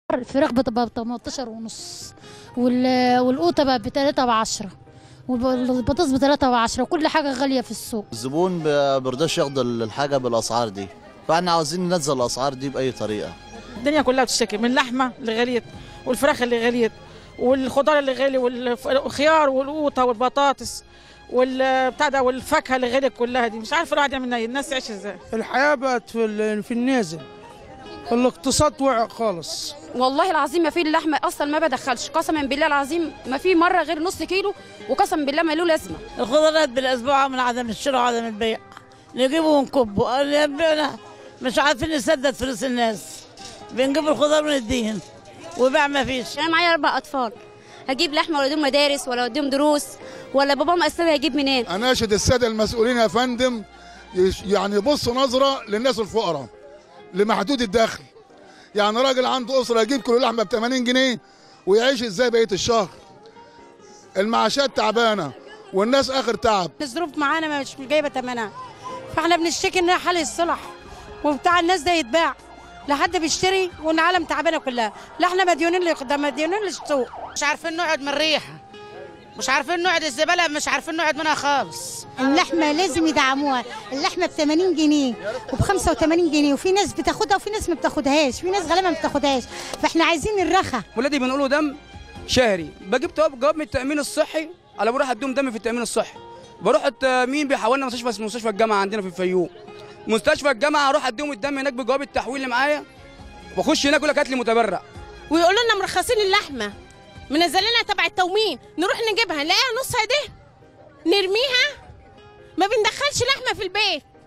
الفراخ بتبقى ب 18 ونص وال- والقوطه بقى ب 3 ب 10 والبطاطس ب 3 ب 10 وكل حاجه غاليه في السوق الزبون ما بيرضاش ياخد الحاجه بالاسعار دي فاحنا عاوزين ننزل الاسعار دي باي طريقه الدنيا كلها بتشتكي من اللحمه اللي غليت والفراخ اللي غليت والخضار اللي غالي والف- والخيار والقوطه والبطاطس والبتاع ده والفاكهه اللي غليت كلها دي مش عارفه الواحد يعمل ايه الناس تعيش ازاي الحياة بقت في ال- في النازل الاقتصاد وقع خالص والله العظيم ما في اللحمه اصلا ما بدخلش قسما بالله العظيم ما في مره غير نص كيلو وقسما بالله ما له لازمه الخضروات بالاسبوع من عدم الشراء وعدم البيع نجيبه ونكبه قال يا ابننا مش عارفين نسدد فلوس الناس بنجيب الخضار ونديهم وبيع ما فيش انا معايا اربع اطفال هجيب لحمه ولا اوديهم مدارس ولا اوديهم دروس ولا بابا اساسا هيجيب منين اناشد الساده المسؤولين يا فندم يش- يعني يبصوا نظره للناس الفقراء لمحدود الدخل يعني راجل عنده اسره يجيب كيلو لحمه ب 80 جنيه ويعيش ازاي بقيه الشهر المعاشات تعبانه والناس اخر تعب الظروف معانا مش جايبه ثمنها فاحنا بنشتكي ان حال الصلح وبتاع الناس ده يتباع لا حد بيشتري والعالم تعبانه كلها لا احنا مديونين لقدام مديونين للسوق مش عارفين نقعد من الريحه مش عارفين نقعد الزباله مش عارفين نقعد منها خالص اللحمه لازم يدعموها اللحمه ب 80 جنيه وب 85 جنيه وفي ناس بتاخدها وفي ناس ما بتاخدهاش في ناس غالبا ما بتاخدهاش فاحنا عايزين الرخا ولادي بنقولوا دم شهري بجيب جواب جواب من التامين الصحي على بروح اديهم دم في التامين الصحي بروح التامين بيحولنا مستشفى اسمه مستشفى الجامعه عندنا في الفيوم مستشفى الجامعه اروح اديهم الدم هناك بجواب التحويل اللي معايا واخش هناك يقول لك هات لي متبرع ويقولوا لنا مرخصين اللحمه منزلينها تبع التومين نروح نجيبها نلاقيها نص ده نرميها ما بندخلش لحمه في البيت